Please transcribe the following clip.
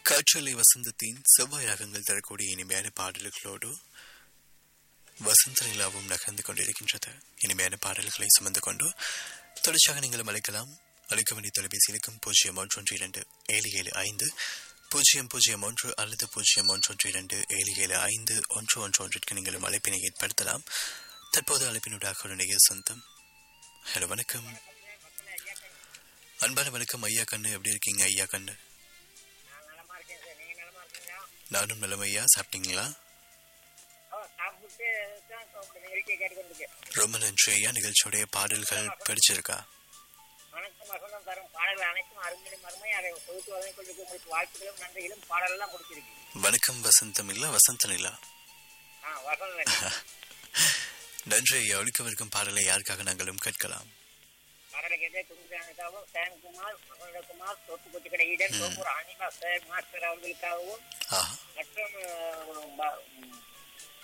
காற்றலை வசந்தத்தின் செவ்வாய் ராகங்கள் தரக்கூடிய இனிமையான பாடல்களோடு வசந்த நிலாவும் நகர்ந்து கொண்டிருக்கின்றது இனிமையான பாடல்களை சுமந்து கொண்டு தொடர்ச்சியாக நீங்களும் அழைக்கலாம் அழைக்க வேண்டிய தொலைபேசி இலக்கம் பூஜ்ஜியம் ஒன்று ஒன்று இரண்டு ஏழு ஏழு ஐந்து பூஜ்ஜியம் பூஜ்ஜியம் ஒன்று அல்லது பூஜ்ஜியம் ஒன்று ஒன்று இரண்டு ஏழு ஏழு ஐந்து ஒன்று ஒன்று ஒன்றிற்கு நீங்களும் அழைப்பினை ஏற்படுத்தலாம் தற்போது அழைப்பினூடாக ஒரு நேயர் சொந்தம் ஹலோ வணக்கம் அன்பான வணக்கம் ஐயா கண்ணு எப்படி இருக்கீங்க ஐயா கண்ணு நான் நலமா இருக்கேன் சார் நீங்க நலமா இருக்கீங்களா நானும் நலம் ஐயா சாப்பிட்டீங்களா ஓ சாப்பிட்டு தான் உங்க நிகழ்ச்சியை கேட்டுக்கொண்டிருக்கேன் ரொம்ப நன்றி ஐயா நிகழ்ச்சியுடைய பாடல்கள் பிடிச்சிருக்கா வணக்கம் வசந்தம் தரும் பாடல்கள் அனைத்தும் அருமையிலும் அருமை அதை தொகுத்து வழங்கிக் கொண்டிருக்க உங்களுக்கு வாழ்த்துக்களும் நன்றிகளும் பாடலெல்லாம் பிடிச்சிருக்கு வணக்கம் வசந்தம் இல்ல வசந்தன் இல்ல ஆ வசந்தம் நன்றி ஐயா ஒழிக்கவிருக்கும் பாடலை யாருக்காக நாங்களும் கேட்கலாம் பாடலை கேட்டே துணிசாமிக்காகவும் சேம்குமார் வசந்தகுமார் சொத்து கொத்து கடை ஈடன் சோப்பூர் அனிமா சார் மாஸ்டர் அவர்களுக்காகவும் ஆஹா மற்றும் அஹ், ப- ம்,